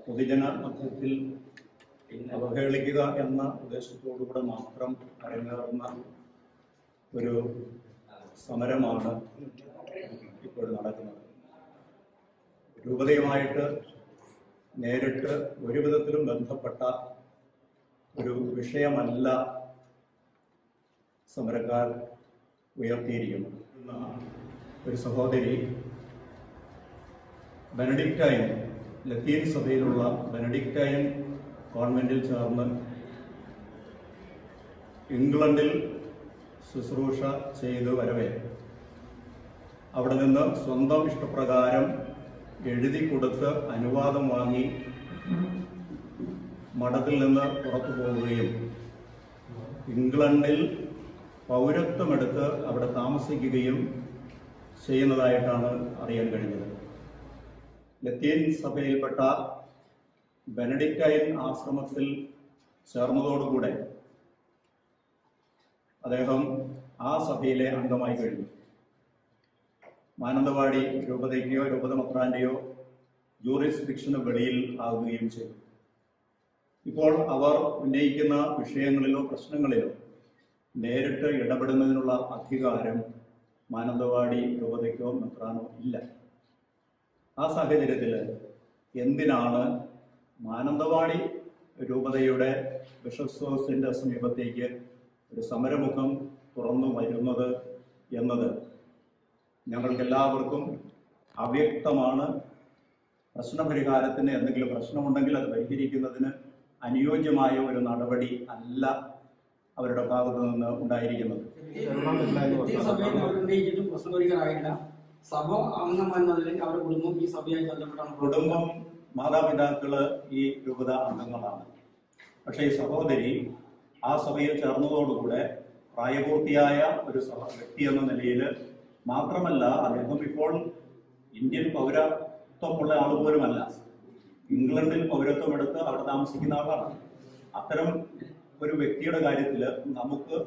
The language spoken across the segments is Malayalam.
പൊതുജന മധ്യത്തിൽ അവഹേളിക്കുക എന്ന ഉദ്ദേശത്തോടുകൂടെ മാത്രം അരങ്ങേറുന്ന ഒരു സമരമാണ് ഇപ്പോൾ നടക്കുന്നത് രൂപതയുമായിട്ട് നേരിട്ട് ഒരു വിധത്തിലും ബന്ധപ്പെട്ട ഒരു വിഷയമല്ല സമരക്കാർ ഉയർത്തിയിരിക്കുന്നത് ഇന്ന് ഒരു സഹോദരി ബെനഡിക്റ്റൈൻ ലത്തീൻ സഭയിലുള്ള ബെനഡിക്റ്റൈൻ കോൺവെന്റിൽ ചേർന്ന് ഇംഗ്ലണ്ടിൽ ശുശ്രൂഷ ചെയ്തു വരവേ അവിടെ നിന്ന് സ്വന്തം ഇഷ്ടപ്രകാരം എഴുതി കൊടുത്ത് അനുവാദം വാങ്ങി മഠത്തിൽ നിന്ന് പുറത്തു പോവുകയും ഇംഗ്ലണ്ടിൽ പൗരത്വമെടുത്ത് അവിടെ താമസിക്കുകയും ചെയ്യുന്നതായിട്ടാണ് അറിയാൻ കഴിഞ്ഞത് ലത്തീൻ സഭയിൽപ്പെട്ട ബെനഡിക്റ്റൈൻ ആശ്രമത്തിൽ ചേർന്നതോടുകൂടെ അദ്ദേഹം ആ സഭയിലെ അംഗമായി കഴിഞ്ഞു മാനന്തവാടി രൂപതയ്ക്കോ രൂപത മത്രാന്റെയോ ജൂറിസ്ഡിക്ഷന് വെളിയിൽ ആകുകയും ചെയ്തു ഇപ്പോൾ അവർ ഉന്നയിക്കുന്ന വിഷയങ്ങളിലോ പ്രശ്നങ്ങളിലോ നേരിട്ട് ഇടപെടുന്നതിനുള്ള അധികാരം മാനന്തവാടി രൂപതയ്ക്കോ മെത്രാനോ ഇല്ല ആ സാഹചര്യത്തിൽ എന്തിനാണ് മാനന്തവാടി രൂപതയുടെ ബിഷപ്പ് ഹൗസിന്റെ സമീപത്തേക്ക് ഒരു സമരമുഖം തുറന്നു വരുന്നത് എന്നത് ഞങ്ങൾക്കെല്ലാവർക്കും അവ്യക്തമാണ് പ്രശ്നപരിഹാരത്തിന് എന്തെങ്കിലും പ്രശ്നമുണ്ടെങ്കിൽ അത് പരിഹരിക്കുന്നതിന് അനുയോജ്യമായ ഒരു നടപടി അല്ല അവരുടെ ഭാഗത്തു നിന്ന് ഉണ്ടായിരിക്കുന്നത് ഈ സഭയിൽ അവർ ഉന്നയിച്ചിട്ടും പ്രശ്നപരിഹാരമായില്ല സഭ അംഗം എന്നതിൽ അവരുടെ കുടുംബം ഈ സഭയായി ബന്ധപ്പെട്ടാണ് കുടുംബം മാതാപിതാക്കള് ഈ രൂപത അംഗങ്ങളാണ് പക്ഷേ ഈ സഹോദരി ആ സഭയിൽ ചേർന്നതോടുകൂടെ പ്രായപൂർത്തിയായ ഒരു സഹ വ്യക്തി എന്ന നിലയിൽ മാത്രമല്ല അദ്ദേഹം ഇപ്പോൾ ഇന്ത്യൻ പൗരത്വമുള്ള ആൾ പോലുമല്ല ഇംഗ്ലണ്ടിൽ പൗരത്വം എടുത്ത് അവിടെ താമസിക്കുന്ന ആളാണ് അത്തരം ഒരു വ്യക്തിയുടെ കാര്യത്തിൽ നമുക്ക്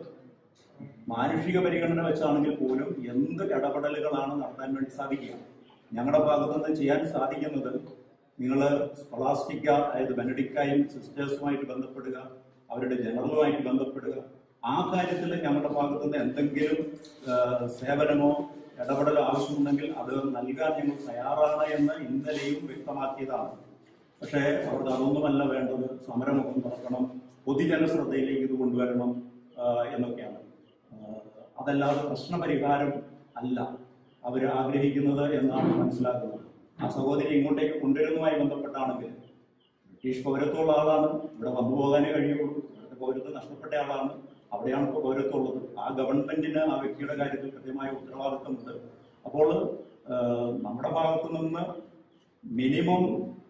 മാനുഷിക പരിഗണന വെച്ചാണെങ്കിൽ പോലും എന്ത് ഇടപെടലുകളാണ് നടത്താൻ വേണ്ടി സാധിക്കുക ഞങ്ങളുടെ ഭാഗത്തു നിന്ന് ചെയ്യാൻ സാധിക്കുന്നത് നിങ്ങൾ സ്കൊളാസ്റ്റിക്ക അതായത് ബെനഡിക്കായും സിസ്റ്റേഴ്സുമായിട്ട് ബന്ധപ്പെടുക അവരുടെ ജനറലുമായിട്ട് ബന്ധപ്പെടുക ആ കാര്യത്തിൽ ഞങ്ങളുടെ ഭാഗത്തു നിന്ന് എന്തെങ്കിലും ആ, സേവനമോ ഇടപെടലോ ആവശ്യമുണ്ടെങ്കിൽ അത് നൽകാൻ ഞങ്ങൾ തയ്യാറാണ് എന്ന് ഇന്നലെയും വ്യക്തമാക്കിയതാണ് പക്ഷേ അവർക്ക് അതൊന്നുമല്ല വേണ്ടത് സമരമുഖം തുറക്കണം പൊതുജന ശ്രദ്ധയിലേക്ക് ഇത് കൊണ്ടുവരണം ആ, എന്നൊക്കെയാണ് ആ, അതല്ലാതെ പ്രശ്നപരിഹാരം അല്ല അവർ ആഗ്രഹിക്കുന്നത് എന്നാണ് മനസ്സിലാക്കുന്നത് ആ സഹോദരി ഇങ്ങോട്ടേക്ക് കൊണ്ടുവരുന്നതുമായി ബന്ധപ്പെട്ടാണെങ്കിൽ ബ്രിട്ടീഷ് പൗരത്വമുള്ള ആളാണ് ഇവിടെ വന്നു പോകാനേ കഴിയുള്ളൂ ഇവിടുത്തെ പൗരത്വം നഷ്ടപ്പെട്ട ആളാണ് അവിടെയാണ് ഇപ്പോൾ പൗരത്വം ഉള്ളത് ആ ഗവൺമെന്റിന് ആ വ്യക്തിയുടെ കാര്യത്തിൽ കൃത്യമായ ഉത്തരവാദിത്വമുണ്ട് അപ്പോൾ ആ, നമ്മുടെ ഭാഗത്തു നിന്ന് മിനിമം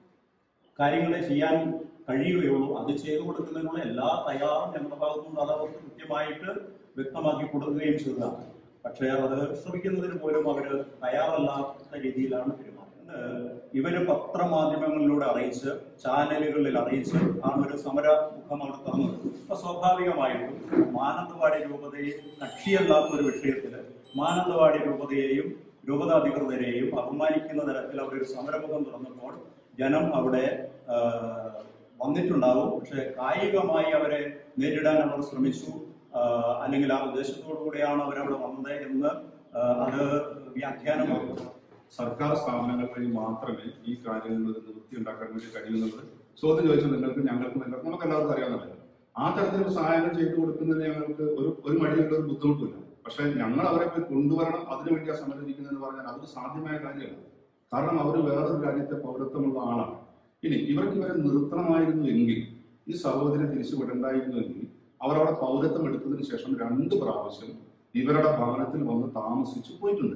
കാര്യങ്ങളെ ചെയ്യാൻ കഴിയുകയുള്ളൂ അത് ചെയ്തു കൊടുക്കുന്നതിനുള്ള എല്ലാ തയ്യാറും ഞങ്ങളുടെ ഭാഗത്തുനിന്ന് അത് അവർക്ക് കൃത്യമായിട്ട് വ്യക്തമാക്കി കൊടുക്കുകയും ചെയ്തതാണ് പക്ഷേ അത് ശ്രമിക്കുന്നതിന് പോലും അവര് തയ്യാറല്ലാത്ത രീതിയിലാണ് പെരുമാറുന്നത് ഏഹ് ഇവര് പത്രമാധ്യമങ്ങളിലൂടെ അറിയിച്ച് ചാനലുകളിൽ അറിയിച്ച് ആണ് ഒരു സമര മുഖം അവിടെ തുറന്നത് അപ്പൊ സ്വാഭാവികമായിട്ടും മാനന്തവാടി രൂപതയെ കക്ഷിയല്ലാത്ത ഒരു വിഷയത്തില് മാനന്തവാടി രൂപതയെയും രൂപതാധികൃതരെയും അപമാനിക്കുന്ന തരത്തിൽ അവരൊരു സമരമുഖം തുറന്നപ്പോൾ ജനം അവിടെ ആ, വന്നിട്ടുണ്ടാവും പക്ഷെ കായികമായി അവരെ നേരിടാൻ അവർ ശ്രമിച്ചു ആ, അല്ലെങ്കിൽ ആ ഉദ്ദേശത്തോടു കൂടിയാണ് അവരവിടെ വന്നത് എന്ന് ആ, അത് വ്യാഖ്യാനമാകും സർക്കാർ സ്ഥാപനങ്ങൾ വഴി മാത്രമേ ഈ കാര്യങ്ങൾ നിവൃത്തി ഉണ്ടാക്കാൻ വേണ്ടി കഴിയുന്നത് ചോദ്യം ചോദിച്ചാൽ നിങ്ങൾക്ക് ഞങ്ങൾക്ക് നിങ്ങൾക്ക് നമുക്ക് എല്ലാവർക്കും അറിയാവുന്നതല്ല ആ തരത്തിലുള്ള സഹായങ്ങൾ ചെയ്തു കൊടുക്കുന്നതിന് ഞങ്ങൾക്ക് ഒരു ഒരു മടിയുള്ള ഒരു ബുദ്ധിമുട്ടില്ല പക്ഷെ ഞങ്ങൾ അവരെ പോയി കൊണ്ടുവരണം അതിനുവേണ്ടി ആ സമരമിരിക്കുന്നതെന്ന് പറഞ്ഞാൽ അതൊരു സാധ്യമായ കാര്യമല്ല കാരണം അവർ വേറൊരു രാജ്യത്തെ പൗരത്വമുള്ള ആളാണ് ഇനി ഇവർക്ക് ഇവരെ നിർത്തണമായിരുന്നു എങ്കിൽ ഈ സഹോദരനെ തിരിച്ചു വിടണ്ടായിരുന്നുവെങ്കിൽ അവർ അവിടെ പൗരത്വം എടുത്തതിന് ശേഷം രണ്ട് പ്രാവശ്യം ഇവരുടെ ഭവനത്തിൽ വന്ന് താമസിച്ചു പോയിട്ടുണ്ട്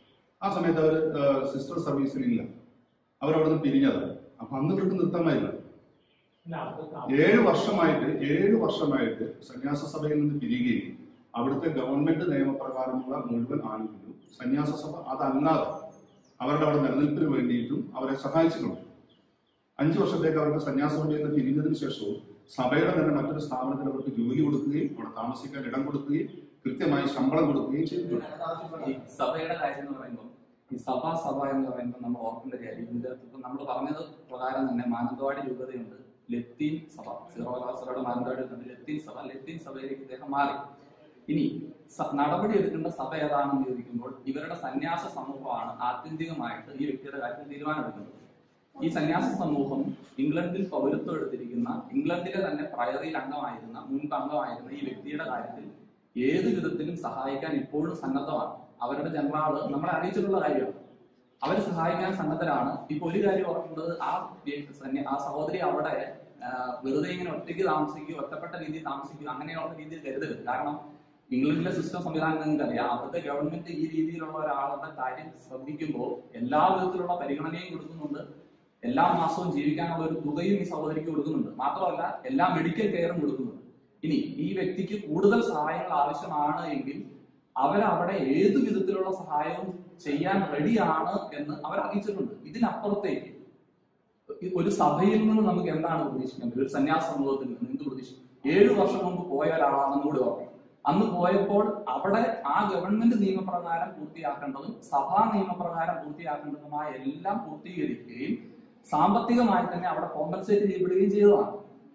ആ സമയത്ത് അവർ സിസ്റ്റർ സർവീസിൽ ഇല്ല അവരവിടുന്ന് പിരിഞ്ഞതാണ് അപ്പൊ അന്ന് ഇവർക്ക് നിർത്താമായിരുന്നു ഏഴ് വർഷമായിട്ട് ഏഴ് വർഷമായിട്ട് സന്യാസ സഭയിൽ നിന്ന് പിരിയുകയും അവിടുത്തെ ഗവൺമെന്റ് നിയമപ്രകാരമുള്ള മുഴുവൻ ആനുകൂല്യവും സന്യാസ സഭ അതല്ലാതെ അവരുടെ അവിടെ നിലനിൽപ്പിന് വേണ്ടിയിട്ടും അവരെ സഹായിച്ചിട്ടുണ്ട് അഞ്ചു വർഷത്തേക്ക് അവർക്ക് സന്യാസ സഭയിൽ നിന്ന് പിരിഞ്ഞതിന് ശേഷവും സഭയുടെ തന്നെ മറ്റൊരു സ്ഥാപനത്തിൽ അവർക്ക് ജോലി കൊടുക്കുകയും അവിടെ താമസിക്കാൻ ഇടം കൊടുക്കുകയും കൃത്യമായി ശമ്പളം കൊടുക്കുകയും ചെയ്തിട്ടുണ്ട് ഈ സഭയുടെ കാര്യം എന്ന് പറയുമ്പോൾ ഈ സഭ സഭ എന്ന് പറയുമ്പോൾ നമ്മൾ ഓർക്കേണ്ട കാര്യം ഇതിന്റെ ഇപ്പൊ നമ്മൾ പറഞ്ഞത് പ്രകാരം തന്നെ മാനന്തവാടി രൂപതയുണ്ട് ലത്തീൻ സഭ സീറോ സഭയുടെ മാനന്തവാടി ഉണ്ട് ലത്തീൻ സഭ ലത്തീൻ സഭയിലേക്ക് ഇദ്ദേഹം മാറി ഇനി സ- നടപടി എടുക്കേണ്ട സഭ ഏതാണെന്ന് ചോദിക്കുമ്പോൾ ഇവരുടെ സന്യാസ സമൂഹമാണ് ആത്യന്തികമായിട്ട് ഈ വ്യക്തിയുടെ കാര്യത്തിൽ തീരുമാനമെടുക്കുന്നത് ഈ സന്യാസ സമൂഹം ഇംഗ്ലണ്ടിൽ പൗരത്വം എടുത്തിരിക്കുന്ന ഇംഗ്ലണ്ടിലെ തന്നെ പ്രയറിയിൽ അംഗമായിരുന്ന മുൻപ് അംഗമായിരുന്ന ഈ വ്യക്തിയുടെ കാര്യത്തിൽ ഏത് വിധത്തിലും സഹായിക്കാൻ ഇപ്പോഴും സന്നദ്ധമാണ് അവരുടെ ജനറാള് നമ്മളെ അറിയിച്ചിട്ടുള്ള കാര്യമാണ് അവർ സഹായിക്കാൻ സന്നദ്ധരാണ് ഇപ്പൊ ഒരു കാര്യം ഓർക്കേണ്ടത് ആ വ്യക്തി- സന്യ- ആ സഹോദരി അവിടെ ആ, വെറുതെ ഇങ്ങനെ ഒറ്റയ്ക്ക് താമസിക്കുകയോ ഒറ്റപ്പെട്ട രീതിയിൽ താമസിക്കുകയോ അങ്ങനെയുള്ള രീതിയിൽ കരുതരുത് കാരണം ഇംഗ്ലണ്ടിലെ സിസ്റ്റം സംവിധാനം നിങ്ങൾക്ക് അറിയാം അവിടുത്തെ ഗവൺമെന്റ് ഈ രീതിയിലുള്ള ഒരാളുടെ കാര്യം ശ്രദ്ധിക്കുമ്പോൾ എല്ലാ വിധത്തിലുള്ള പരിഗണനയും കൊടുക്കുന്നുണ്ട് എല്ലാ മാസവും ജീവിക്കാനുള്ള ഒരു തുകയും ഈ സഹോദരിക്ക് കൊടുക്കുന്നുണ്ട് മാത്രമല്ല എല്ലാ മെഡിക്കൽ കെയറും കൊടുക്കുന്നുണ്ട് ഇനി ഈ വ്യക്തിക്ക് കൂടുതൽ സഹായങ്ങൾ ആവശ്യമാണ് എങ്കിൽ അവരവിടെ ഏതു വിധത്തിലുള്ള സഹായവും ചെയ്യാൻ റെഡിയാണ് എന്ന് അവർ അറിയിച്ചിട്ടുണ്ട് ഇതിനപ്പുറത്തേക്ക് ഒരു സഭയിൽ നിന്ന് നമുക്ക് എന്താണ് പ്രതീക്ഷിക്കാൻ പറ്റും ഒരു സന്യാസ സമൂഹത്തിൽ നിന്ന് എന്ത് പ്രതീക്ഷിക്കും ഏഴു വർഷം മുമ്പ് പോയ ഒരാളാണെന്ന് കൂടി ഓർക്കണം അന്ന് പോയപ്പോൾ അവിടെ ആ ഗവൺമെന്റ് നിയമപ്രകാരം പൂർത്തിയാക്കേണ്ടതും സഭാ നിയമപ്രകാരം പൂർത്തിയാക്കേണ്ടതുമായ എല്ലാം പൂർത്തീകരിക്കുകയും സാമ്പത്തികമായി തന്നെ അവിടെ കോമ്പൻസേറ്റ് ചെയ്യപ്പെടുകയും ചെയ്തതാണ്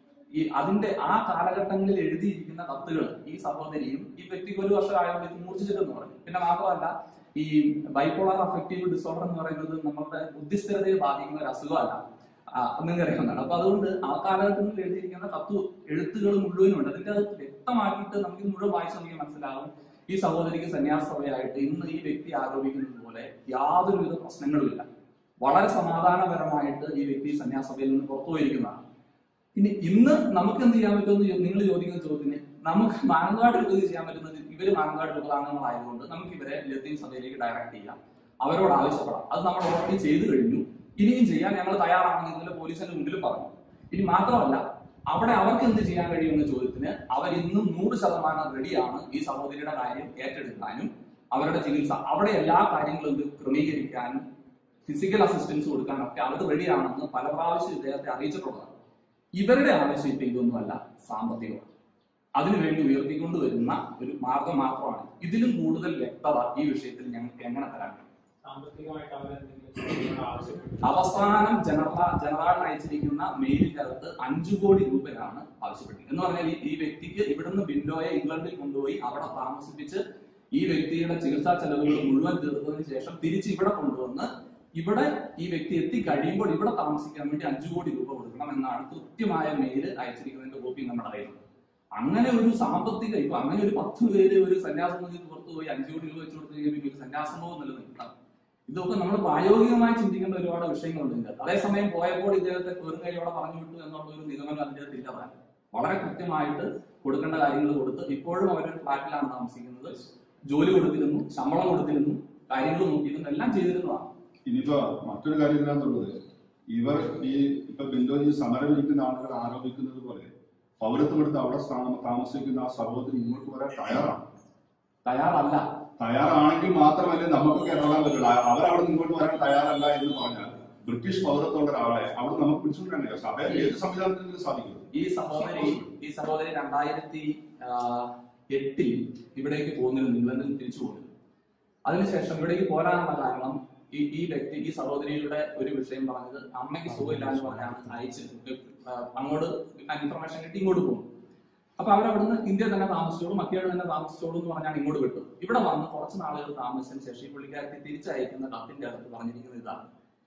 ഈ അതിന്റെ ആ കാലഘട്ടങ്ങളിൽ എഴുതിയിരിക്കുന്ന കത്തുകൾ ഈ സഹോദരിയും ഈ വ്യക്തിക്ക് ഒരു വർഷം ആയതുകൊണ്ട് ഇത് മൂർച്ഛിച്ചിട്ടെന്ന് പറഞ്ഞു പിന്നെ മാത്രമല്ല ഈ ബൈപ്പോളാർ അഫക്റ്റീവ് ഡിസോർഡർ എന്ന് പറയുന്നത് നമ്മുടെ ബുദ്ധിസ്ഥിരതയെ ബാധിക്കുന്ന ഒരു അസുഖമല്ല ആ, നിങ്ങൾക്ക് അറിയാവുന്നതാണ് അപ്പൊ അതുകൊണ്ട് ആ കാലഘട്ടത്തിൽ എഴുതിയിരിക്കുന്ന കത്ത് എഴുത്തുകൾ മുഴുവനുണ്ട് അതിന്റെ അകത്ത് വ്യക്തമാക്കിയിട്ട് നമുക്ക് ഇത് മുഴുവൻ വായിച്ച് നമുക്ക് മനസ്സിലാകും ഈ സഹോദരിക്ക് സന്യാസഭയായിട്ട് ഇന്ന് ഈ വ്യക്തി ആരോപിക്കുന്നത് പോലെ യാതൊരുവിധ പ്രശ്നങ്ങളുമില്ല വളരെ സമാധാനപരമായിട്ട് ഈ വ്യക്തി സന്യാസഭയിൽ നിന്ന് പുറത്തു പോയിരിക്കുന്നതാണ് ഇനി ഇന്ന് നമുക്ക് എന്ത് ചെയ്യാൻ പറ്റുമെന്ന് നിങ്ങൾ ചോദിക്കുന്ന ചോദ്യത്തിന് നമുക്ക് മാനന്തവാട് രൂപത ചെയ്യാൻ പറ്റുന്നത് ഇവര് മാനന്തവാട് രൂപതാംഗങ്ങളായതുകൊണ്ട് നമുക്ക് ഇവരെ ലത്തീൻ സഭയിലേക്ക് ഡയറക്ട് ചെയ്യാം അവരോട് ആവശ്യപ്പെടാം അത് നമ്മൾ ഓൾറെഡി ചെയ്തു കഴിഞ്ഞു ഇനിയും ചെയ്യാൻ ഞങ്ങൾ തയ്യാറാണെന്ന് ഇന്നലെ പോലീസിന്റെ മുമ്പിൽ പറഞ്ഞു ഇനി മാത്രമല്ല അവിടെ അവർക്ക് എന്ത് ചെയ്യാൻ കഴിയുമെന്ന ചോദ്യത്തിന് അവർ ഇന്നും നൂറ് ശതമാനം റെഡിയാണ് ഈ സഹോദരിയുടെ കാര്യം ഏറ്റെടുക്കാനും അവരുടെ ചികിത്സ അവിടെ എല്ലാ കാര്യങ്ങളും ഇത് ക്രമീകരിക്കാനും ഫിസിക്കൽ അസിസ്റ്റൻസ് കൊടുക്കാനും ഒക്കെ അവർ റെഡിയാണെന്ന് പല പ്രാവശ്യം ഇദ്ദേഹത്തെ അറിയിച്ചിട്ടുള്ളതാണ് ഇവരുടെ ആവശ്യം ഇപ്പൊ ഇതൊന്നുമല്ല സാമ്പത്തികമാണ് അതിനുവേണ്ടി ഉയർത്തിക്കൊണ്ടുവരുന്ന ഒരു മാർഗം മാത്രമാണ് ഇതിലും കൂടുതൽ വ്യക്തത ഈ വിഷയത്തിൽ ഞങ്ങൾക്ക് എങ്ങനെ തരാൻ കഴിയും സാമ്പത്തികമായിട്ട് അവരെന്തെങ്കിലും ചെയ്യുന്നത് ആവശ്യപ്പെട്ടു അവസാനം ജനറൽ ജനറാളിന് അയച്ചിരിക്കുന്ന മെയിലിനകത്ത് അഞ്ചു കോടി രൂപയാണ് ആവശ്യപ്പെട്ടത് എന്ന് പറഞ്ഞാൽ ഈ- ഈ വ്യക്തിക്ക് ഇവിടുന്ന് ബിൻഡോയെ ഇംഗ്ലണ്ടിൽ കൊണ്ടുപോയി അവിടെ താമസിപ്പിച്ച് ഈ വ്യക്തിയുടെ ചികിത്സാ ചെലവുകൾ മുഴുവൻ തീർത്തതിന് ശേഷം തിരിച്ച് ഇവിടെ കൊണ്ടുവന്ന് ഇവിടെ ഈ വ്യക്തി എത്തിക്കഴിയുമ്പോൾ ഇവിടെ താമസിക്കാൻ വേണ്ടി അഞ്ചു കോടി രൂപ കൊടുക്കണം എന്നാണ് കൃത്യമായ മെയില് അയച്ചിരിക്കുന്നതിന്റെ കോപ്പി നമ്മുടെ കയ്യിലുണ്ട് അങ്ങനെ ഒരു സാമ്പത്തിക ഇപ്പൊ അങ്ങനെ ഒരു പത്ത് പേര് ഒരു സന്യാസമതി പുറത്തു പോയി അഞ്ചു കോടി രൂപ വെച്ച് കൊടുത്തു കഴിഞ്ഞാൽ ഒരു സന്യാസമവും നിലനിൽക്കണം ഇതൊക്കെ നമ്മൾ പ്രായോഗികമായി ചിന്തിക്കേണ്ട ഒരുപാട് വിഷയങ്ങളുണ്ട് ഇതിന്റെ അകത്ത്. അതേസമയം പോയപ്പോൾ ഇദ്ദേഹത്തെ വെറും കൈയോടെ പറഞ്ഞു വിട്ടു എന്നുള്ള ഒരു നിഗമനം അതിന്റെ അകത്ത് ഇല്ലതാണ് വളരെ കൃത്യമായിട്ട് കൊടുക്കേണ്ട കാര്യങ്ങൾ കൊടുത്ത് ഇപ്പോഴും അവരൊരു ഫ്ലാറ്റിലാണ് താമസിക്കുന്നത് ജോലി കൊടുത്തിരുന്നു ശമ്പളം കൊടുത്തിരുന്നു കാര്യങ്ങൾ നോക്കിയിരുന്നു എല്ലാം ചെയ്തിരുന്നതാണ് ഇനിയിപ്പോ മറ്റൊരു കാര്യം എന്താണെന്നുള്ളത് ഇവർ ഈ ഇപ്പൊ ബിന്ദോജി സമരം ഇരിക്കുന്ന ആളുകൾ ആരോപിക്കുന്നത് പോലെ പൗരത്വം എടുത്ത് അവിടെ സ്ഥാ- താമസിക്കുന്ന ആ സഹോദരി ഇങ്ങോട്ട് വരാൻ തയ്യാറാണ് തയ്യാറല്ല തയ്യാറാണെങ്കിൽ മാത്രമല്ലേ നമുക്കൊക്കെ ഇറങ്ങാൻ പറ്റുള്ളൂ അ- അവരവിടെ ഇങ്ങോട്ട് വരാൻ തയ്യാറല്ല എന്ന് പറഞ്ഞാൽ ബ്രിട്ടീഷ് പൗരത്വമുള്ള ഒരാളെ അവിടെ നമുക്ക് പിടിച്ചുകൊണ്ടിരാൻ കഴിയും സഭയിൽ ഏത് സംവിധാനത്തിലും സാധിക്കും ഈ സഹോദരി ഈ സഹോദരി രണ്ടായിരത്തി ആ, എട്ടിൽ ഇവിടേക്ക് പോകുന്നിരുന്നു ഇംഗ്ലണ്ടിൽ തിരിച്ചു പോകുന്നു അതിനുശേഷം ഇവിടേക്ക് പോരാനുള്ള കാരണം ഈ ഈ വ്യക്തി ഈ സഹോദരിയുടെ ഒരു വിഷയം പറഞ്ഞത് അമ്മയ്ക്ക് സുഖമില്ല എന്ന് പറഞ്ഞാണ് അയച്ച് ആ, അങ്ങോട്ട് ഇൻഫർമേഷൻ കിട്ടി ഇങ്ങോട്ട് പോകും അപ്പൊ അവരവിടുന്ന് ഇന്ത്യ തന്നെ താമസിച്ചോളും മക്കിയോട് തന്നെ താമസിച്ചോളും എന്ന് പറഞ്ഞാണ് ഇങ്ങോട്ട് വിട്ടു ഇവിടെ വന്ന് കുറച്ച് നാളുകൾ താമസിച്ചതിന് ശേഷം ഈ പുള്ളിക്കാരത്തി തിരിച്ചയക്കുന്ന കത്തിന്റെ അകത്ത് പറഞ്ഞിരിക്കുന്നത് ഇതാണ്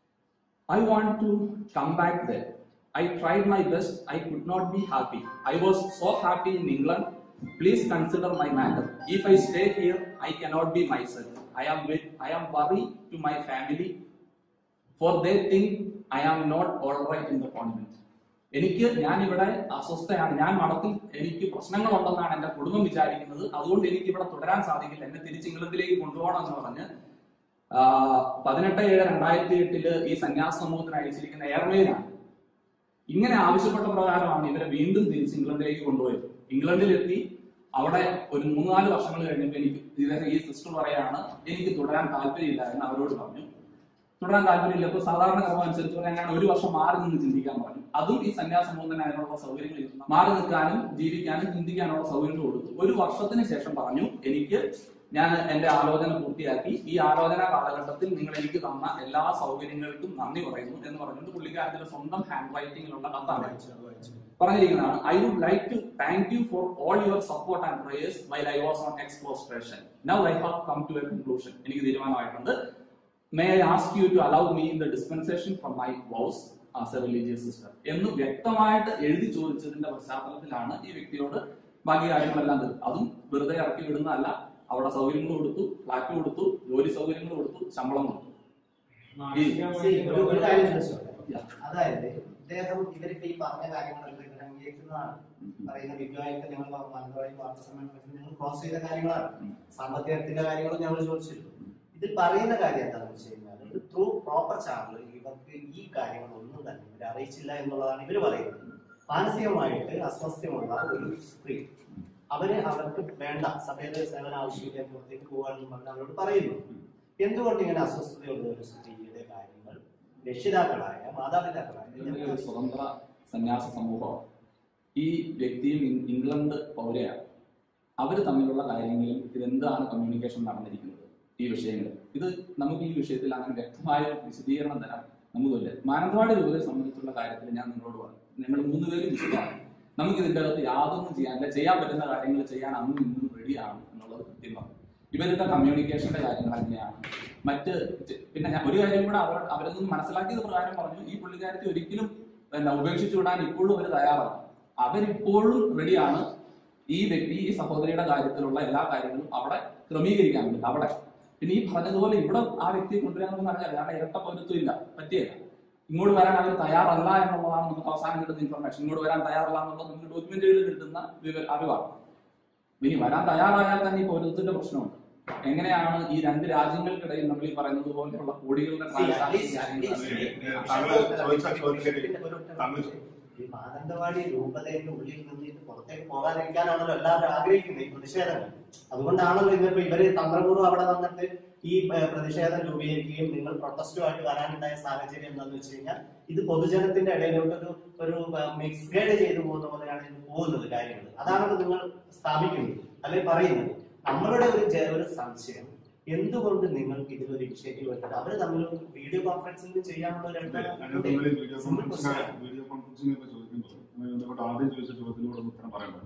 I want to come back there. I tried my best. I could not be happy. I was so happy in England. Please consider my matter. If I stay here, I cannot be myself. I am with, I am worried to my family, for they think I am not all right in the convent. എനിക്ക് ഞാൻ ഇവിടെ അസ്വസ്ഥയാണ് ഞാൻ മഠത്തിൽ എനിക്ക് പ്രശ്നങ്ങളുണ്ടെന്നാണ് എന്റെ കുടുംബം വിചാരിക്കുന്നത് അതുകൊണ്ട് എനിക്ക് ഇവിടെ തുടരാൻ സാധിക്കില്ല എന്നെ തിരിച്ച് ഇംഗ്ലണ്ടിലേക്ക് കൊണ്ടുപോകണം എന്ന് പറഞ്ഞ് ആ, പതിനെട്ട് ഏഴ് രണ്ടായിരത്തി എട്ടില് ഈ സന്യാസ സമൂഹത്തിന് അയച്ചിരിക്കുന്ന എയർലൈനാണ് ഇങ്ങനെ ആവശ്യപ്പെട്ട പ്രകാരമാണ് ഇവരെ വീണ്ടും തിരിച്ച് ഇംഗ്ലണ്ടിലേക്ക് കൊണ്ടുപോയത് ഇംഗ്ലണ്ടിലെത്തി അവിടെ ഒരു മൂന്നാല് വർഷങ്ങൾ കഴിഞ്ഞപ്പോൾ എനിക്ക് ഇദ്ദേഹം ഈ സിസ്റ്റർ പറയാണ് എനിക്ക് തുടരാൻ താല്പര്യമില്ല എന്ന് അവരോട് പറഞ്ഞു തുടരാൻ താല്പര്യമില്ല ഇപ്പൊ സാധാരണ ക്രമം അനുസരിച്ച് പറഞ്ഞാൽ ഞാൻ ഒരു വർഷം മാറി നിന്ന് ചിന്തിക്കാൻ പറഞ്ഞു അതും ഈ സന്യാസ സമൂഹത്തിന് അതിനുള്ള സൗകര്യങ്ങൾ ഇരുന്നു. മാറി നിൽക്കാനും ജീവിക്കാനും ചിന്തിക്കാനുള്ള സൗകര്യങ്ങൾ കൊടുത്തു ഒരു വർഷത്തിന് ശേഷം പറഞ്ഞു എനിക്ക് ഞാൻ എന്റെ ആലോചന പൂർത്തിയാക്കി ഈ ആലോചന കാലഘട്ടത്തിൽ നിങ്ങൾ എനിക്ക് തന്ന എല്ലാ സൗകര്യങ്ങൾക്കും നന്ദി പറയുന്നു എന്ന് പറഞ്ഞുകൊണ്ട് പുള്ളിക്കാരത്തിന്റെ സ്വന്തം ഹാൻഡ് റൈറ്റിംഗിലുള്ള കത്താണ് പറഞ്ഞിരിക്കുന്നതാണ് I would like to thank you for all your support and prayers while I was on exclaustration now I have come to a conclusion എനിക്ക് തീരുമാനമായിട്ടുണ്ട് may I ask you to allow me in the dispensation from my vows as a religious sister എന്ന് വ്യക്തമായിട്ട് എഴുതി ചോദിച്ചതിന്റെ പശ്ചാത്തലത്തിലാണ് ഈ വ്യക്തിയോട് ബാക്കി കാര്യങ്ങളെല്ലാം തരുന്നത് അതും വെറുതെ ഇറക്കി വിടുന്നതല്ല അവിടെ സൗകര്യങ്ങൾ കൊടുത്തു ഫ്ലാറ്റ് കൊടുത്തു ജോലി സൗകര്യങ്ങൾ കൊടുത്തു ശമ്പളം കൊടുത്തു See, ഒരു ഒരു കാര്യം ചോദിച്ചോട്ടെ Yeah. അതായത് ഇദ്ദേഹം ഇവരിപ്പോ ഈ പറഞ്ഞ കാര്യങ്ങളൊക്കെ ഇവർ അംഗീകരിക്കുന്നതാണ് പറയുന്ന വിദ്യാലയത്തിൽ ഞങ്ങൾ മലയാളി വാർത്താ സമ്മേളനത്തിൽ ഞങ്ങൾ ക്രോസ് ചെയ്ത കാര്യങ്ങളാണ് സാമ്പത്തികത്തിന്റെ കാര്യങ്ങളും ഞങ്ങൾ ചോദിച്ചിരുന്നു ഇതിൽ പറയുന്ന കാര്യം എന്താണെന്ന് വെച്ച് കഴിഞ്ഞാൽ ത്രൂ പ്രോപ്പർ ചാനൽ ഇവർക്ക് ഈ കാര്യങ്ങൾ ഒന്നും തന്നെ ഇവരെ അറിയിച്ചില്ല എന്നുള്ളതാണ് ഇവർ പറയുന്നത് മാനസികമായിട്ട് അസ്വസ്ഥമുള്ള ഒരു സ്ത്രീ അവര് അവർക്ക് വേണ്ട സഭയുടെ സേവന ആവശ്യമില്ല പുറത്തേക്ക് പോകാനെന്ന് പറഞ്ഞ് അവരോട് പറയുന്നു എന്തുകൊണ്ട് ഇങ്ങനെ അസ്വസ്ഥതയുള്ള ഒരു സ്ത്രീയുടെ കാര്യങ്ങൾ രക്ഷിതാക്കളായ മാതാപിതാക്കളായ ഇതിന്റെ ഒരു സ്വതന്ത്ര സന്യാസ സമൂഹം ഈ വ്യക്തിയും ഇൻ- ഇംഗ്ലണ്ട് പൗരയാണ് അവർ തമ്മിലുള്ള കാര്യങ്ങളിൽ ഇതെന്താണ് കമ്മ്യൂണിക്കേഷൻ നടന്നിരിക്കുന്നത് ഈ വിഷയങ്ങളിൽ ഇത് നമുക്ക് ഈ വിഷയത്തിൽ അങ്ങനെ വ്യക്തമായ ഒരു വിശദീകരണം തരാൻ നമുക്കില്ല മാനന്തവാടി രൂപതയെ സംബന്ധിച്ചുള്ള കാര്യത്തിൽ ഞാൻ നിങ്ങളോട് പറഞ്ഞു നിങ്ങൾ മൂന്ന് പേരും വിശദമാണ് നമുക്ക് ഇതിന്റെ അകത്ത് യാതൊന്നും ചെയ്യാനില്ല ചെയ്യാൻ പറ്റുന്ന കാര്യങ്ങൾ ചെയ്യാൻ അന്നും ഇന്നും റെഡിയാണ് എന്നുള്ളത് കൃത്യമാണ് ഇവരുടെ കമ്മ്യൂണിക്കേഷന്റെ കാര്യങ്ങൾ എങ്ങനെയാണ് മറ്റ് ചെ- പിന്നെ ഞാൻ ഒരു കാര്യം കൂടെ അവർ അവരിൽ നിന്ന് മനസ്സിലാക്കിയത് പ്രകാരം പറഞ്ഞു ഈ പുള്ളിക്കാരത്തെ ഒരിക്കലും എന്താ ഉപേക്ഷിച്ചു വിടാൻ ഇപ്പോഴും അവർ തയ്യാറാണ് അവരിപ്പോഴും റെഡിയാണ് ഈ വ്യക്തി ഈ സഹോദരിയുടെ കാര്യത്തിലുള്ള എല്ലാ കാര്യങ്ങളും അവിടെ ക്രമീകരിക്കാൻ വേണ്ടി അവിടെ പിന്നെ ഈ പറഞ്ഞതുപോലെ ഇവിടെ ആ വ്യക്തിയെ കൊണ്ടുവരാമെന്ന് പറഞ്ഞാൽ കാരണം ഇരട്ട പൗരത്വം ഇല്ല പറ്റിയല്ല ഇങ്ങോട്ട് വരാൻ അവർ തയ്യാറല്ല എന്നുള്ളതാണ് നമുക്ക് അവസാനം കിട്ടുന്ന ഇൻഫർമേഷൻ ഇങ്ങോട്ട് വരാൻ തയ്യാറല്ല എന്നുള്ളത് നമുക്ക് ഡോക്യുമെന്റുകളിൽ കിട്ടുന്ന വിവര അറിവാണ് ഇനി വരാൻ തയ്യാറായാൽ തന്നെ ഈ പൗരത്വത്തിന്റെ പ്രശ്നമുണ്ട് എങ്ങനെയാണ് ഈ രണ്ട് രാജ്യങ്ങൾക്കിടയിൽ നമ്മൾ ഈ പറയുന്നത് പോലെയുള്ള കോടികളുടെ See, at transaction least- at കാര്യങ്ങൾ least- താങ്കൾ ചോദിച്ച ചോദ്യത്തിലേക്ക് ഒരു ഒറ്റ താങ്കൾ ഈ മാനന്തവാടി രൂപതയുടെ ഉള്ളിൽ നിന്ന് ഇത് പുറത്തേക്ക് പോകാതിരിക്കാനാണല്ലോ എല്ലാവരും ആഗ്രഹിക്കുന്നത് ഈ പ്രതിഷേധങ്ങൾ അതുകൊണ്ടാണല്ലോ ഇന്നിപ്പോ ഇവര് തന്ത്രപൂർവ്വം അവിടെ വന്നിട്ട് ഈ ഏഹ്, പ്രതിഷേധം രൂപീകരിക്കുകയും നിങ്ങൾ പ്രൊട്ടസ്റ്റുമായിട്ട് വരാനുണ്ടായ സാഹചര്യം എന്താണെന്ന് വെച്ച് കഴിഞ്ഞാൽ ഇത് പൊതുജനത്തിന്റെ ഇടയിലോട്ട് ഒരു ഒരു മിക്സ് ഗൈഡ് ചെയ്തു പോകുന്ന പോലെയാണ് ഇത് പോകുന്നത് കാര്യങ്ങൾ അതാണല്ലോ നിങ്ങൾ സ്ഥാപിക്കുന്നത് അല്ലെങ്കിൽ പറയുന്നത് നമ്മളുടെ ഒരു ജ- ഒരു സംശയം എന്തുകൊണ്ട് നിങ്ങൾക്ക് ഇതിലൊരു ഇനിഷ്യേറ്റീവ് എടുത്തത് അവര് തമ്മിൽ വീഡിയോ കോൺഫറൻസിംഗ് ചെയ്യാനുള്ള ഒരു അതിനകത്ത് ഇന്നലെ വീഡിയോ കോൺഫറൻസിംഗ് വീഡിയോ കോൺഫറൻസിംഗ് ഒക്കെ ചോദിക്കുമ്പോൾ അതുമായി ബന്ധപ്പെട്ട് ആദ്യം ചോദിച്ച ചോദ്യത്തിനോട് ഒന്ന് ഉത്തരം പറയേണ്ടത്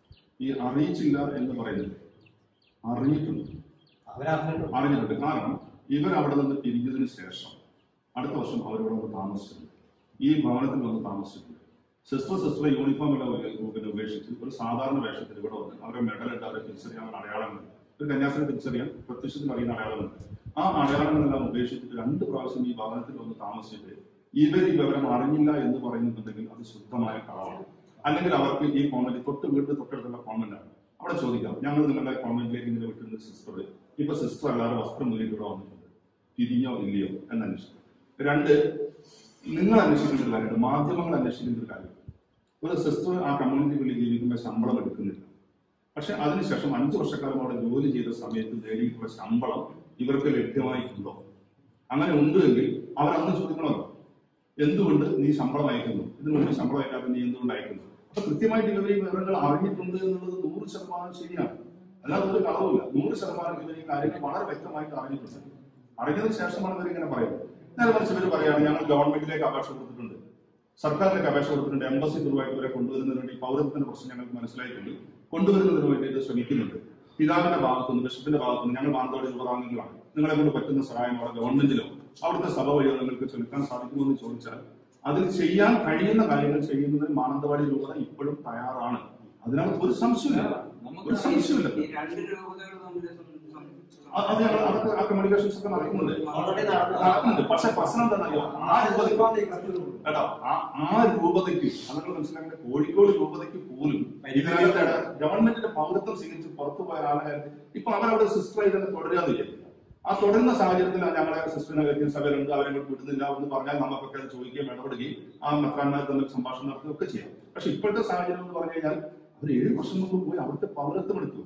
ഈ അറിയിച്ചില്ല എന്ന് പറയുന്നത് അറിയിക്കുന്നു അവരറിഞ്ഞിട്ടുണ്ട് അറിഞ്ഞിട്ടുണ്ട് കാരണം ഇവർ അവിടെ നിന്ന് പിരിഞ്ഞതിന് ശേഷം അടുത്ത വർഷം അവരിവിടെ വന്ന് താമസിച്ചിട്ടുണ്ട് ഈ ഭവനത്തിൽ വന്ന് താമസിച്ചിട്ടുണ്ട് സിസ്റ്റർ സിസ്റ്റർ യൂണിഫോം എല്ലാം ഉപ- പിന്നെ ഉപേക്ഷിച്ച് ഒരു സാധാരണ വേഷത്തിൽ ഇവിടെ വന്ന് അവരെ മെഡലുണ്ട് അവരെ തിരിച്ചറിയാൻ അടയാളങ്ങൾ ഒരു കന്യാസിനെ തിരിച്ചറിയാൻ പ്രത്യക്ഷത്തിൽ അറിയുന്ന അടയാളങ്ങളുണ്ട് ആ അടയാളങ്ങളെല്ലാം ഉപേക്ഷിച്ചിട്ട് രണ്ട് പ്രാവശ്യം ഈ ഭവനത്തിൽ വന്ന് താമസിച്ചിട്ട് ഇവർ ഈ വിവരം അറിഞ്ഞില്ല എന്ന് പറയുന്നുണ്ടെങ്കിൽ അത് ശുദ്ധമായ കളവാണ് അല്ലെങ്കിൽ അവർക്ക് ഈ കോൺവെന്റ് തൊട്ട് വീട്ടിൽ തൊട്ടടുത്തുള്ള കോൺവെന്റാണ് അവിടെ ചോദിക്കാം ഞങ്ങൾ നിങ്ങളുടെ കോൺവെന്റിലേക്ക് ഇങ്ങനെ വിട്ടുന്ന സിസ്റ്റർ ഇപ്പൊ സിസ്റ്റർ അല്ലാതെ വസ്ത്രം മുന്നിൽ ഇവിടെ വന്നിട്ടുണ്ട് തിരിഞ്ഞോ ഇല്ലയോ എന്ന് അന്വേഷിക്കും രണ്ട് നിങ്ങൾ അന്വേഷിക്കേണ്ട ഒരു കാര്യമുണ്ട് മാധ്യമങ്ങൾ അന്വേഷിക്കേണ്ട ഒരു കാര്യം ഒരു സിസ്റ്റർ ആ കമ്മ്യൂണിറ്റിക്കുള്ളിൽ ജീവിക്കുമ്പോൾ ശമ്പളം എടുക്കുന്നില്ല പക്ഷെ അതിനുശേഷം അഞ്ചു വർഷക്കാലം അവിടെ ജോലി ചെയ്ത സമയത്ത് നേടിയിട്ടുള്ള ശമ്പളം ഇവർക്ക് ലഭ്യമായിട്ടുണ്ടോ അങ്ങനെ ഉണ്ട് എങ്കിൽ അവർ അന്ന് ചോദിക്കണമല്ലോ എന്തുകൊണ്ട് നീ ശമ്പളം അയക്കുന്നു ഇതിനു മുമ്പ് ശമ്പളം അയക്കാതെ നീ എന്തുകൊണ്ട് അയക്കുന്നു അപ്പൊ കൃത്യമായിട്ട് ഇവർ ഈ വിവരങ്ങൾ അറിഞ്ഞിട്ടുണ്ട് എന്നുള്ളത് നൂറ് ശതമാനം ശരിയാണ് അല്ലാതെ ഒരു കളവുമില്ല നൂറ് ശതമാനം ഇവർ ഈ കാര്യങ്ങൾ വളരെ വ്യക്തമായിട്ട് അറിഞ്ഞിട്ടുണ്ട് അറിഞ്ഞതിന് ശേഷമാണ് ഇവർ ഇങ്ങനെ പറയുന്നത് നേരെ മറിച്ച് ഇവർ പറയുകയാണ് ഞങ്ങൾ ഗവൺമെന്റിലേക്ക് അപേക്ഷ കൊടുത്തിട്ടുണ്ട് സർക്കാരിലേക്ക് അപേക്ഷ കൊടുത്തിട്ടുണ്ട് എംബസി ത്രൂവായിട്ട് ഇവരെ കൊണ്ടുവരുന്നതിന് വേണ്ടി പൗരത്വത്തിന്റെ പ്രശ്നം ഞങ്ങൾക്ക് മനസ്സിലായിട്ടുണ്ട് കൊണ്ടുവരുന്നതിന് വേണ്ടിയിട്ട് ശ്രമിക്കുന്നുണ്ട് പിതാവിന്റെ ഭാഗത്തുനിന്ന് ബിഷപ്പിന്റെ ഭാഗത്തുനിന്ന് ഞങ്ങൾ മാനന്തവാടി യുവതാംഗങ്ങളാണ് നിങ്ങളെ കൊണ്ട് പറ്റുന്ന സഹായം അവിടെ ഗവൺമെന്റിലോ അവിടുത്തെ സഭ വഴിയോ നിങ്ങൾക്ക് ചെലുത്താൻ സാധിക്കുമോ എന്ന് ചോദിച്ചാൽ അതിൽ ചെയ്യാൻ കഴിയുന്ന കാര്യങ്ങൾ ചെയ്യുന്നതിന് മാനന്തവാടി രൂപത ഇപ്പോഴും തയ്യാറാണ് അതിനകത്ത് ഒരു സംശയമില്ല ഒരു സംശയമില്ല ഈ രണ്ട് രൂപതകൾ തമ്മിൽ സം- സം- അത് അത് ഞങ്ങൾ അതൊക്കെ ആ കമ്മ്യൂണിക്കേഷൻസ് ഒക്കെ നടക്കുന്നുണ്ട് ഓൾറെഡി നടന്നു നടക്കുന്നുണ്ട് പക്ഷെ പ്രശ്നം എന്താണെന്നറിയോ ആ രൂപതയ്ക്ക് കേട്ടോ ആ ആ രൂപതയ്ക്ക് അതൊക്കെ മനസ്സിലാക്കേണ്ട കോഴിക്കോട് രൂപതയ്ക്ക് പോലും ഇതിനകത്ത് ഗവൺമെന്റിന്റെ പൗരത്വം സ്വീകരിച്ച് പുറത്തു പോയ ആളുകൾ ഇപ്പൊ അവരവിടെ സിസ്റ്ററായി തന്നെ തുടരാന്ന് വിചാരിക്കുക ആ തുടരുന്ന സാഹചര്യത്തിൽ ഞങ്ങളെ സിസ്റ്ററിനെ വ്യക്തി സഭയിലുണ്ട് അവരെ കൊണ്ട് വിടുന്നില്ല എന്ന് പറഞ്ഞാൽ നമുക്കൊക്കെ അത് ചോദിക്കുകയും ഇടപെടുകയും ആ മെത്രാന്മാർ തമ്മിൽ സംഭാഷണം നടത്തുകയും ഒക്കെ ചെയ്യാം പക്ഷെ ഇപ്പോഴത്തെ സാഹചര്യം എന്ന് പറഞ്ഞു കഴിഞ്ഞാൽ അവർ ഏഴ് വർഷം മുമ്പ് പോയി അവിടുത്തെ പൗരത്വം എടുത്തു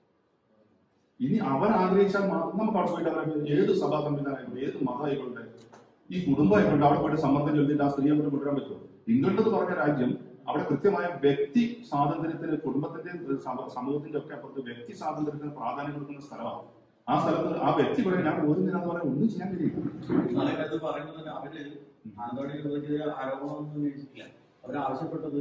ഇനി അവർ ആഗ്രഹിച്ചാൽ മാത്രം നമുക്ക് അവിടെ പോയിട്ട് അവരെ ഏത് സഭാ സംവിധാനം ഏത് മതമായിക്കോട്ടെ ഈ കുടുംബമായിക്കോട്ടെ അവിടെ പോയിട്ട് സമ്മർദ്ദം ചെലുത്തിട്ട് ആ സ്ത്രീയെ കൊണ്ട് കൊണ്ടുവരാൻ പറ്റുമോ ഇംഗ്ലണ്ട് എന്ന് പറഞ്ഞ രാജ്യം അവിടെ കൃത്യമായ വ്യക്തി സ്വാതന്ത്ര്യത്തിന് കുടുംബത്തിന്റെ ഏഹ്, സമ- സമൂഹത്തിന്റെ ഒക്കെ അപ്പുറത്ത് വ്യക്തി സ്വാതന്ത്ര്യത്തിന് പ്രാധാന്യം കൊടുക്കുന്ന സ്ഥലമാണ് ആ സ്ഥലത്ത് ആ വ്യക്തി പറയും ഞാൻ ഓടുന്നില്ലെന്ന് പറയാൻ ഒന്നും ചെയ്യാൻ കഴിയില്ല അതൊക്കെ അത് പറയുമ്പോൾ തന്നെ അവര് മാനന്തവാടി രൂപയ്ക്കെതിരെ ആരോപണമൊന്നും ഉന്നയിച്ചിട്ടില്ല അവരാവശ്യപ്പെട്ടത്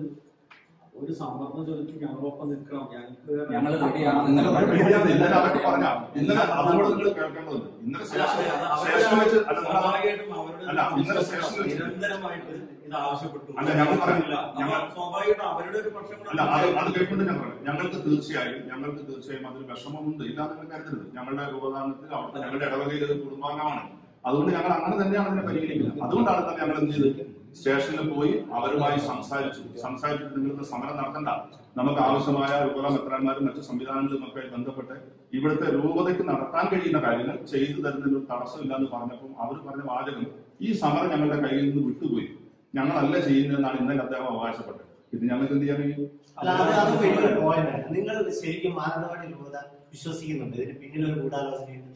ഒരു സമ്മർദ്ദം ചോദിച്ചു ഞങ്ങളൊപ്പം നിൽക്കണം ഞങ്ങൾക്ക് ഞങ്ങൾ റെഡിയാണ് ഇന്നലെ അത് ശരിയാണ്. ഇന്നലെ അതൊക്കെ പറഞ്ഞ ഇന്നലെ അതുകൂടെ നിങ്ങൾ കേൾക്കേണ്ടതുണ്ട് ഇന്നലെ അല്ല, ശേഷം അത് അവര് ശേഷം വെച്ച് അല്ല നിങ്ങൾ സ്വാഭാവികമായിട്ടും അവരുടെ അല്ല, ഇന്നലെ വിശ്വാസം സ്റ്റേഷനിൽ വെച്ച് നിരന്തരമായിട്ട് ഇത് ആവശ്യപ്പെട്ടു അല്ല, ഞങ്ങൾ പറഞ്ഞില്ല. ഞങ്ങൾ സ്വാഭാവികമായിട്ടും അവരുടെ ഒരു പക്ഷം കൂടെ അല്ല അത് അത് കേൾക്കൊണ്ട് ഞാൻ പറയാം ഞങ്ങൾക്ക് തീർച്ചയായും ഞങ്ങൾക്ക് തീർച്ചയായും അതിൽ വിഷമമുണ്ട് ഇല്ലാതെ നിങ്ങൾ കരുതരുത് ഞങ്ങളുടെ ഉപദാനത്തിൽ അവിടുത്തെ ഞങ്ങളുടെ ഇടവകയിൽ ഒരു കുടുംബാംഗമാണ് അതുകൊണ്ട് ഞങ്ങൾ അങ്ങനെ തന്നെയാണ് അതിനെ പരിഗണിക്കുന്നത് അതുകൊണ്ടാണ് തന്നെ ഞങ്ങൾ എന്ത് ചെയ്ത് സ്റ്റേഷനിൽ പോയി അവരുമായി സംസാരിച്ചു സംസാരിച്ചിട്ട് നിങ്ങൾക്ക് സമരം നടത്തണ്ട നമുക്ക് ആവശ്യമായ രൂപത മെത്രാന്മാരും മറ്റു സംവിധാനങ്ങളും ഒക്കെ ബന്ധപ്പെട്ട് ഇവിടുത്തെ രൂപതയ്ക്ക് നടത്താൻ കഴിയുന്ന കാര്യങ്ങൾ ചെയ്തു തരുന്നതിന് ഒരു തടസ്സമില്ല എന്ന് പറഞ്ഞപ്പോൾ അവർ പറഞ്ഞ വാചകം ഈ സമരം ഞങ്ങളുടെ കയ്യിൽ നിന്ന് വിട്ടുപോയി ഞങ്ങളല്ല ചെയ്യുന്നതെന്നാണ് ഇന്നലെ അദ്ദേഹം അവകാശപ്പെട്ടത് ഇത് ഞങ്ങൾക്ക് എന്ത് ചെയ്യാൻ കഴിയും അല്ല അത് അത് വലിയൊരു പോയിന്റ് ആണ് നിങ്ങൾ ശരിക്കും മാനന്തവാടി രൂപത വിശ്വസിക്കുന്നുണ്ട് ഇതിന് പിന്നിൽ ഒരു ഗൂഢാലോചനയുണ്ട്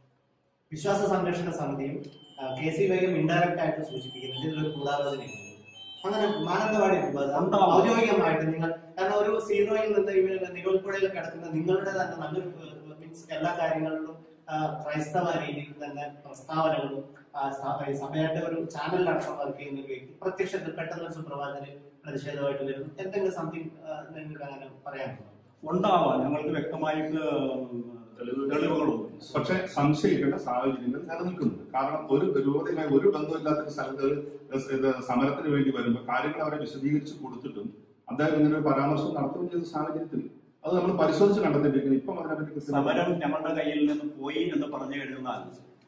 വിശ്വാസ സംരക്ഷണ സമിതിയും കെ സി വൈയും ഇൻഡയറക്റ്റ് ആയിട്ട് സൂചിപ്പിക്കുന്നുണ്ട് ഇതിലൊരു ഗൂഢാലോചനയുണ്ട് അങ്ങനെ മാനന്തവാടി രൂപത ഉണ്ടാവും. ഔദ്യോഗികമായിട്ട് നിങ്ങൾ കാരണം ഒരു സീറോയിൽ നിന്ന് ഇവര് നികൾപ്പുഴയിൽ കിടക്കുന്ന നിങ്ങളുടെ തന്നെ നല്ലൊരു മീൻസ് എല്ലാ കാര്യങ്ങളിലും ആ, ക്രൈസ്തവ രീതിയിൽ തന്നെ പ്രസ്താവനകളും ആ, സ- ഈ സഭയുടെ ഒരു ചാനലിലടക്കം വർക്ക് ചെയ്യുന്ന ഒരു വ്യക്തി പ്രത്യക്ഷത്തിൽ പെട്ടെന്ന് ഒരു സുപ്രഭാതത്തിൽ പ്രതിഷേധമായിട്ട് വരുന്നു എന്തെങ്കിലും സംതിങ് നിങ്ങൾക്ക് അങ്ങനെ പറയാനുണ്ടോ ഉണ്ടാവാം ഞങ്ങൾക്ക് വ്യക്തമായിട്ട് തെളിവുകളുണ്ട് പക്ഷെ സംശയിക്കേണ്ട സാഹചര്യങ്ങൾ നിലനിൽക്കുന്നുണ്ട് കാരണം ഒരു രൂപതയുമായി ഒരു ബന്ധമില്ലാത്ത ഒരു സ്ഥലത്ത് ഇത് സമരത്തിന് വേണ്ടി വരുമ്പോൾ കാര്യങ്ങൾ അവരെ വിശദീകരിച്ച് കൊടുത്തിട്ടും അദ്ദേഹം ഇങ്ങനെ ഒരു പരാമർശം നടത്തുകയും ചെയ്ത സാഹചര്യത്തിൽ അത് നമ്മൾ പരിശോധിച്ച് കണ്ടെത്തിയിരിക്കുന്നു ഇപ്പം അതിനെപ്പറ്റി കൃത്യമായി- സമരം ഞങ്ങളുടെ കയ്യിൽ നിന്ന് പോയി എന്ന് പറഞ്ഞു കഴിഞ്ഞാൽ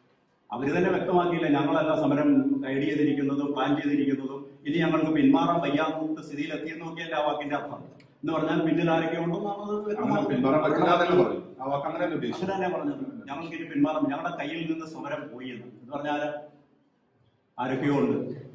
അവര് തന്നെ വ്യക്തമാക്കിയില്ല ഞങ്ങളല്ല സമരം ഗൈഡ് ചെയ്തിരിക്കുന്നതും പ്ലാൻ ചെയ്തിരിക്കുന്നതും ഇനി ഞങ്ങൾക്ക് പിന്മാറാൻ വയ്യാത്ത സ്ഥിതിയിൽ എത്തിയെന്ന് നോക്കിയല്ല ആ വാക്കിന്റെ അർത്ഥം എന്ന് പറഞ്ഞാൽ പിന്നിൽ ആരൊക്കെ ഉണ്ടെന്നാണ് അത് അങ്ങനെ വ്യക്തമാക്കുന്നത്. പിന്മാറാൻ പറ്റില്ല എന്നല്ലേ പറയും ആ വാക്ക് അങ്ങനെ തന്നെ ഉദ്ദേശിച്ചു അങ്ങനെ തന്നെ പറഞ്ഞത് ഞങ്ങൾക്ക് ഇനി പിന്മാറാം ഞങ്ങളുടെ കയ്യിൽ നിന്ന് സമരം പോയി എന്ന് എന്ന് പറഞ്ഞാൽ ആരൊക്കെയോ ഉണ്ട്